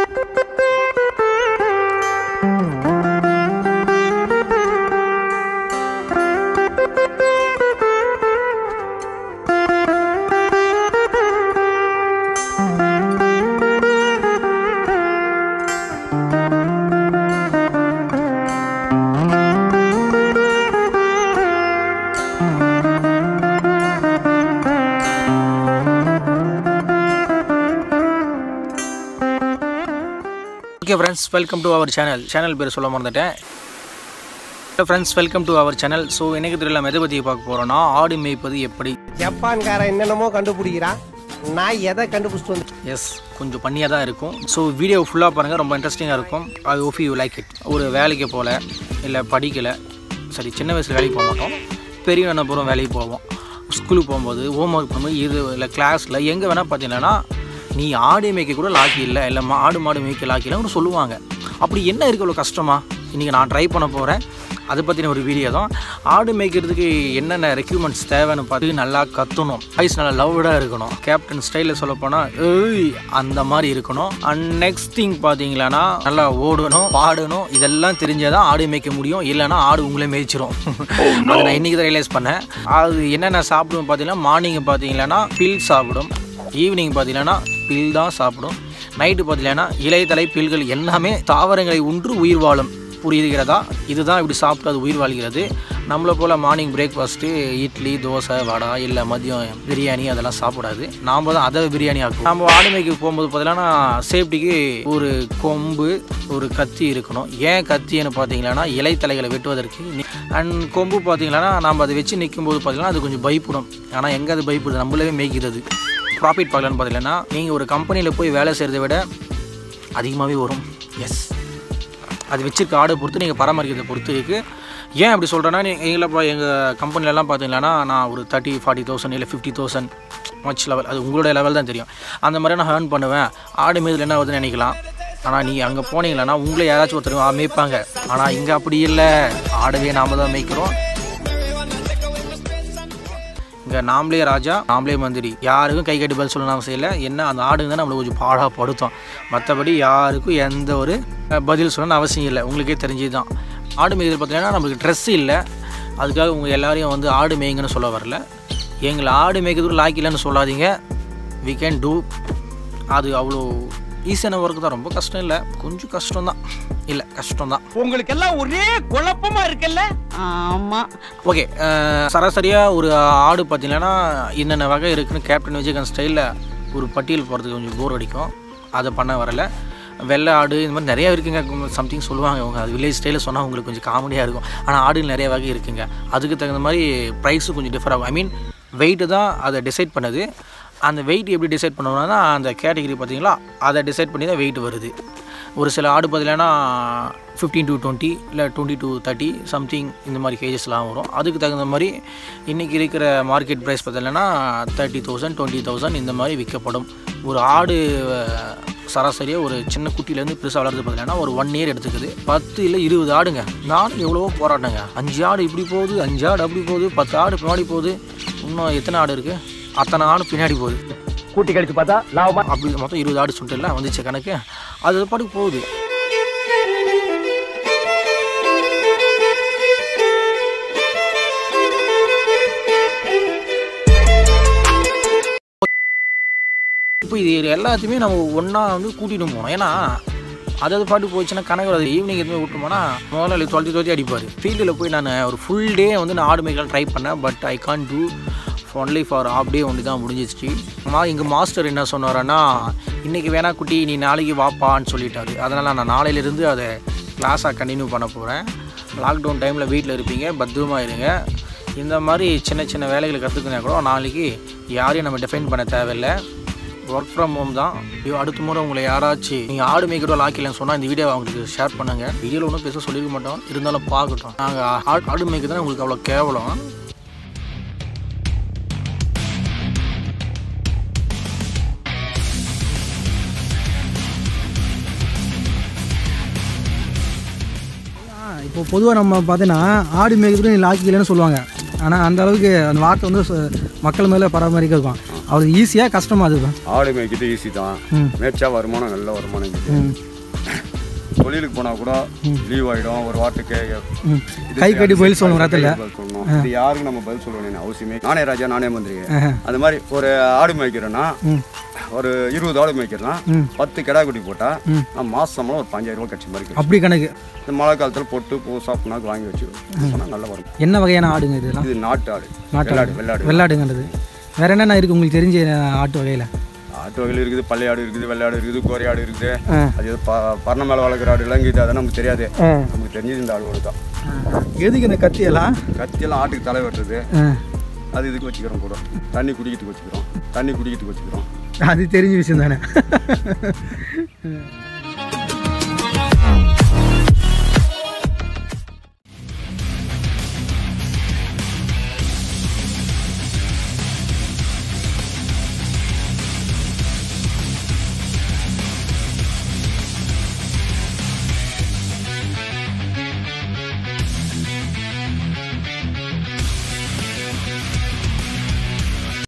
Okay friends welcome to our channel channel பேர் சொல்ல மறந்துட்டேன் hello friends welcome to our channel so எனக்கு தெரியல எதை பற்றி பார்க்க போகிறோன்னா ஆடு மேய்ப்பது எப்படி ஜப்பான்காரன் என்னென்னமோ கண்டுபிடிக்கிறான் நான் எதை கண்டுபிடிச்சிட்டு வந்து எஸ் கொஞ்சம் பண்ணியாக தான் இருக்கும் ஸோ வீடியோ ஃபுல்லாக பாருங்கள் ரொம்ப இன்ட்ரெஸ்டிங்காக இருக்கும் I hope you like it ஒரு வேலைக்கு போகல இல்லை படிக்கலை சரி சின்ன வயசில் வேலைக்கு போக மாட்டோம் பெரிய என்ன போகிறோம் வேலைக்கு போவோம் ஸ்கூலுக்கு போகும்போது ஹோம் ஒர்க் பண்ணும்போது இது இல்லை கிளாஸில் எங்கே வேணால் பார்த்தீங்கன்னா நீ ஆடு மேய்க்க கூட லாக்கி இல்லை இல்லை மா- ஆடு மாடு மேய்க்க லாக்கி இல்லைன்னு சொல்லுவாங்க அப்படி என்ன இருக்கு இவ்வளோ கஷ்டமா இன்றைக்கி நான் ட்ரை பண்ண போகிறேன் அதை பற்றின ஒரு வீடியோ தான் ஆடு மேய்க்கிறதுக்கு என்னென்ன ரெக்யூப்மெண்ட்ஸ் தேவைன்னு பார்த்து நல்லா கற்றணும் வாய்ஸ் நல்லா லவ்டாக இருக்கணும் கேப்டன் ஸ்டைலில் சொல்லப்போனால் ஏய் அந்த மாதிரி இருக்கணும் அண்ட் நெக்ஸ்ட் திங் பார்த்தீங்களான்னா நல்லா ஓடணும் பாடணும் இதெல்லாம் தெரிஞ்சாதான் ஆடு மேய்க்க முடியும் இல்லைன்னா ஆடு உங்களே மேய்ச்சிரும் அதை நான் இன்றைக்கி தான் ரியலைஸ் பண்ணேன் அது என்னென்ன சாப்பிடும் பார்த்தீங்கன்னா மார்னிங் பார்த்தீங்கன்னா பில் சாப்பிடும் ஈவினிங் பார்த்தீங்கன்னா பில் தான் சாப்பிடும் நைட்டு பார்த்தீங்கன்னா இலைத்தலை பில்கள் எல்லாமே தாவரங்களை உன்று உயிர் வாழும் புரியுதுகிறதா இதுதான் இப்படி சாப்பிட்டு அது உயிர் வாழ்கிறது நம்மளை போல் மார்னிங் பிரேக்ஃபாஸ்ட்டு இட்லி தோசை வடை இல்லை மதியம் பிரியாணி அதெல்லாம் சாப்பிடாது நாம் தான் அதை பிரியாணி ஆக்கும் நம்ம ஆடுமைக்கு போகும்போது பார்த்தீங்கன்னா சேஃப்டிக்கு ஒரு கொம்பு ஒரு கத்தி இருக்கணும் ஏன் கத்தின்னு பார்த்தீங்கன்னா இலைத்தலைகளை வெட்டுவதற்கு அண்ட் கொம்பு பார்த்தீங்கன்னா நம்ம அதை வச்சு நிற்கும் போது பார்த்தீங்கன்னா அது கொஞ்சம் பயப்படும் ஆனால் எங்கே அது பயப்படுது நம்மளவே மேய்க்கிறது ப்ராஃபிட் பார்க்கலான்னு பார்த்தீங்கன்னா நீங்கள் ஒரு கம்பெனியில் போய் வேலை செய்கிறத விட அதிகமாகவே வரும் எஸ் அது வச்சிருக்க ஆடை பொறுத்து நீங்கள் பராமரிக்கிறதை பொறுத்து இருக்குது ஏன் அப்படி சொல்கிறேன்னா நீ எங்களை எங்கள் கம்பெனிலலாம் பார்த்தீங்கன்னா நான் ஒரு தேர்ட்டி ஃபார்ட்டி தௌசண்ட் இல்லை ஃபிஃப்டி தௌசண்ட் மச் லெவல் அது உங்களோட லெவல் தான் தெரியும் அந்த மாதிரி நான் ஏர்ன் பண்ணுவேன் ஆடு மீதில் என்ன வருதுன்னு நினைக்கலாம் ஆனால் நீங்கள் அங்கே போனீங்களன்னா உங்களை யாராச்சும் ஒருத்தர் ஆ, மேய்ப்பாங்க ஆனால் இங்கே அப்படி இல்லை ஆடவே நாம தான் மேய்க்கிறோம் இங்கே நாமளே ராஜா நாமளே மந்திரி யாருக்கும் கை கட்டி பதில் சொல்லணும் அவசியம் இல்லை என்ன அந்த ஆடுங்க தான் நம்மளை கொஞ்சம் பாடாக படுத்தோம் மற்றபடி யாருக்கும் எந்த ஒரு அஹ், பதில் சொல்லணும்னு அவசியம் இல்லை உங்களுக்கே தெரிஞ்சது தான் ஆடு மேய்தல் பார்த்தீங்கன்னா நம்மளுக்கு ட்ரெஸ் இல்லை அதுக்காக உங்கள் எல்லாரையும் வந்து ஆடு மேய்ங்கன்னு சொல்ல வரல எங்களை ஆடு மேய்க்கிறதுக்கு லாய்க்கு இல்லைன்னு சொல்லாதீங்க வி கேன் டூ அது அவ்வளோ ஈஸியான ஒர்க்கு தான் ரொம்ப கஷ்டம் இல்லை கொஞ்சம் கஷ்டம் தான் இல்லை கஷ்டம் தான் உங்களுக்கு எல்லாம் ஒரே குழப்பமா இருக்குல்ல ஆமா ஓகே சராசரியாக ஒரு ஆடு பார்த்தீங்கன்னா என்னென்ன வகை இருக்குன்னு கேப்டன் விஜயகாந்த் ஸ்டைலில் ஒரு பட்டியல் போகிறதுக்கு கொஞ்சம் போர் அடிக்கும் அதை பண்ண வரல வெள்ளை ஆடு இந்த மாதிரி நிறைய இருக்குங்க சம்திங் சொல்லுவாங்க அவங்க அது வில்லேஜ் ஸ்டைலில் சொன்னால் உங்களுக்கு கொஞ்சம் காமெடியாக இருக்கும் ஆனால் ஆடுகள் நிறைய வகை இருக்குங்க அதுக்கு தகுந்த மாதிரி ப்ரைஸும் கொஞ்சம் டிஃபர் ஆகும் ஐ மீன் வெயிட்டு தான் அதை டிசைட் பண்ணுது அந்த வெயிட் எப்படி டிசைட் பண்ணுவோம்னா அந்த கேட்டகரி பார்த்தீங்களா அதை டிசைட் பண்ணி தான் வெயிட் வருது ஒரு சில ஆடு பார்த்தீங்கன்னா ஃபிஃப்டீன் டு டுவெண்ட்டி இல்லை டுவெண்ட்டி டு தேர்ட்டி சம்திங் இந்த மாதிரி கேஜஸ்லாம் வரும் அதுக்கு தகுந்த மாதிரி இன்றைக்கி இருக்கிற மார்க்கெட் ப்ரைஸ் பார்த்தீங்கன்னா தேர்ட்டி தௌசண்ட் டுவெண்ட்டி தௌசண்ட் இந்த மாதிரி விற்கப்படும் ஒரு ஆடு அஹ், சராசரியாக ஒரு சின்ன குட்டிலேருந்து பெருசாக வளர்றது பார்த்தீங்கன்னா ஒரு ஒன் இயர் எடுத்துக்குது பத்து இல்லை இருபது ஆடுங்க நானும் எவ்வளவோ போராட்டங்க அஞ்சு ஆடு இப்படி போகுது அஞ்சு ஆடு அப்படி போகுது பத்து ஆடு பின்னாடி போகுது இன்னும் எத்தனை ஆடு இருக்குது அத்தனை ஆடு பின்னாடி போகுது கூட்டி கழிச்சு பார்த்தா லாபமா அப்படி மொத்தம் இருபது ஆடு சொல்லிட்டுல வந்துச்சு கணக்கு அது பாட்டுக்கு போகுது இப்போ இது எல்லாத்தையுமே நம்ம ஒன்றா வந்து கூட்டிகிட்டு போகணும் ஏன்னா அது அது பாட்டு போச்சுன்னா கணக்கு வராது ஈவினிங் எதுவுமே விட்டோம்னா முதல்ல தொலைச்சி தொலைச்சி அடிப்பார் ஃபீல்டில் போய் நான் ஒரு ஃபுல் டே வந்து நான் ஆடு மேய்க்கலாம் ட்ரை பண்ணேன் but I can do only for half day only தான் முடிஞ்சிச்சு மா எங்கள் மாஸ்டர் என்ன சொன்னாரன்னா இன்றைக்கி வேணா குட்டி நீ நாளைக்கு வாப்பான்னு சொல்லிட்டாரு அதனால் நான் நாளையிலேருந்து அதை கிளாஸாக கண்டினியூ பண்ண போகிறேன் லாக்டவுன் டைமில் வீட்டில் இருப்பீங்க பத்திரமா இருங்க இந்த மாதிரி சின்ன சின்ன வேலைகளை கற்றுக்கினா கூட நாளைக்கு யாரையும் நம்ம டிஃபைன் பண்ண தேவையில்லை ஒர்க் ஃப்ரம் ஹோம் தான் ஐயோ அடுத்த முறை உங்களை யாராச்சும் நீங்கள் ஆடு மேய்க்கிறோ லாக்கிலன்னு சொன்னால் இந்த வீடியோ அவங்களுக்கு ஷேர் பண்ணுங்க வீடியோவில் ஒன்றும் பேச சொல்லிக்க மாட்டோம் இருந்தாலும் பார்க்கட்டும் நாங்கள் ஆடு ஆடு மேய்க்க தான் உங்களுக்கு அவ்வளோ கேவலம் இப்போ பொதுவாக நம்ம பார்த்தீங்கன்னா ஆடு மேய்க்கிறது நீ லாக்கி இல்லைன்னு சொல்லுவாங்க ஆனால் அந்த அளவுக்கு அந்த வார்த்தை வந்து சொ- மக்கள் மேலே பராமரிக்க இருக்கும் அவருக்கு ஈஸியாக கஷ்டமா அதுதான் ஆடு மேய்க்கிறது ஈஸி தான் ம். மேய்ச்சா வருமானம் நல்ல வருமானம் இருக்குது ம் தொழிலுக்கு போனால் கூட லீவ் ஆகிடும் ஒரு வாரத்துக்கு ம் இது கை கட்டி பதில் சொல்லணும் கை ரத்தில் கட்டி பதில் சொல்லணும் இது யாருக்கு நம்ம பதில் சொல்ல வேண்டிய அவசியமே நானே ராஜா நானே மந்திரி அந்த மாதிரி ஒரு ஆடு மேய்க்கிறேன்னா ம் ஒரு இருபது ஆடு மேய்க்கிறேன்னா ம். பத்து கிடா குட்டி போட்டால் ம். நான் மாசம் சம்பளம் ஒரு பஞ்சாயிரம் ரூபாய் கட்சி மாதிரி கிடைக்கும். அப்படி கணக்கு இந்த மழை காலத்தில் போட்டு புதுசாக புண்ணாக்கு வாங்கி வச்சு சொன்னால் நல்லா வரும் என்ன வகையான ஆடுங்க இதெல்லாம் இது நாட்டு ஆடு நாட்டு வெள்ளாடு வெள்ளாடு வெள்ளாடுங்கிறது வேற என்னென்ன இருக்குது உங்களுக்கு தெரிஞ்ச ஆட்டு வகையில் ஆட்டு வகையில் இருக்குது பள்ளி ஆடு இருக்குது வெள்ளாடு இருக்குது கோரி ஆடு இருக்குது ஆ. அது எது ப பரண மேலே வளர்க்குற ஆடு எல்லாம் இருக்குது அதெல்லாம் நமக்கு தெரியாது ஆ. நமக்கு தெரிஞ்சது இந்த ஆடு தான் எதுக்கு இந்த கத்தியெல்லாம் கத்தியெல்லாம் ஆட்டுக்கு தலை வெட்டுறது ஆ, அது இதுக்கு வச்சுக்கிறோம் கூட தண்ணி குடிக்கிறதுக்கு வச்சுக்கிறோம் தண்ணி குடிக்கிறதுக்கு வச்சுக்கிறோம் அது தெரிஞ்ச விஷயம் தானே